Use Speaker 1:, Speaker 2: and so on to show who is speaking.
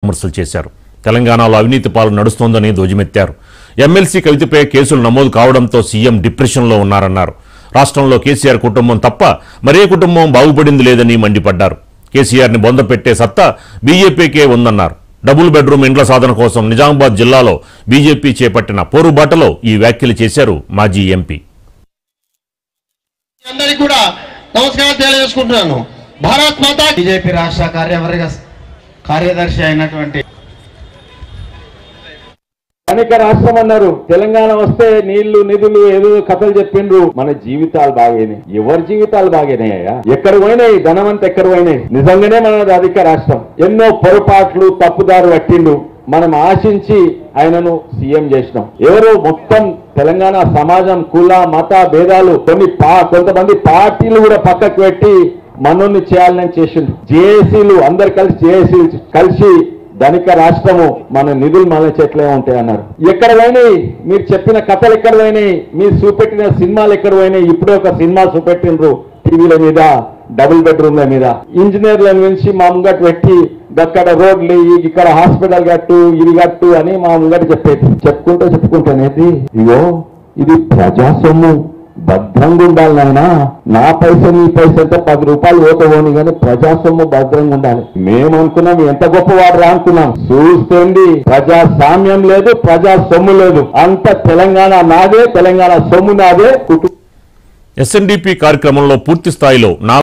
Speaker 1: విమర్శలు చేశారు తెలంగాణలో అవినీతి పాలన నడుస్తోందని ధ్వజమెత్తారు ఎమ్మెల్సీ కవితపై కేసులు నమోదు కావడంతో సీఎం డిప్రెషన్లో ఉన్నారన్నారు రాష్ట్రంలో కేసీఆర్ కుటుంబం తప్ప మరే కుటుంబం బాగుపడింది లేదని మండిపడ్డారు కేసీఆర్ని బొందపెట్టే సత్తా బీజేపీకే ఉందన్నారు డబుల్ బెడ్రూమ్ ఇండ్ల సాధన కోసం నిజామాబాద్ జిల్లాలో బీజేపీ చేపట్టిన పోరుబాటలో ఈ వ్యాఖ్యలు చేశారు మాజీ ఎంపీ
Speaker 2: అందరికి కూడా నమస్కారం తెలియజేసుకుంటున్నాను భారత్ మాతా
Speaker 3: బీజేపీ రాష్ట్ర కార్యవర్గ కార్యదర్శి అయినటువంటి
Speaker 4: ధనిక రాష్ట్రం అన్నారు తెలంగాణ వస్తే నీళ్లు నిధులు ఏదో కథలు చెప్పిండ్రు మన జీవితాలు బాగైనాయి ఎవరి జీవితాలు బాగైనాయా ఎక్కడ పోయినాయి ధనవంత ఎక్కడ పోయినాయి నిజంగానే మనది అధిక రాష్ట్రం ఎన్నో పొరపాట్లు తప్పుదారు పట్టిండు మనం ఆశించి ఆయనను సీఎం చేసినాం ఎవరు మొత్తం తెలంగాణ సమాజం కుల మత భేదాలు కొన్ని పా కొంతమంది పార్టీలు కూడా పక్కకు పెట్టి మనోన్ని చేయాలని చేసిండు జేఏసీలు అందరు కలిసి జేఏసీ కలిసి ధనిక రాష్ట్రము మన నిధులు మన చెట్లే ఉంటాయి అన్నారు ఎక్కడ పోయినాయి మీరు చెప్పిన కథలు ఎక్కడ పోయినాయి మీరు చూపెట్టిన సినిమాలు ఎక్కడ పోయినాయి ఇప్పుడే ఒక సినిమా చూపెట్టిండ్రు టీవీల మీద డబుల్ బెడ్రూమ్ల మీద ఇంజనీర్ల నుంచి మా ముంగట పెట్టి అక్కడ రోడ్లు ఈ- ఇక్కడ హాస్పిటల్ కట్టు ఇది కట్టు అని మా ముంగట చెప్పేది చెప్పుకుంటూ చెప్పుకుంటానేది ఇగో ఇది ప్రజా సొమ్ము భద్రంగా ఉండాలి నాయనా నా పైస నీ పైస అంటే పది రూపాయలు పోతే పోని కానీ ప్రజా సొమ్ము భద్రంగా ఉండాలి మేము అనుకున్నాం ఎంత గొప్పవాడు రా అనుకున్నాం చూస్తుంది ప్రజా సామ్యం లేదు ప్రజా సొమ్ము లేదు అంత తెలంగాణ నాదే తెలంగాణ సొమ్ము నాదే కుటుంబ
Speaker 1: ఎస్ఎన్డిపి కార్యక్రమంలో పూర్తి స్థాయిలో నా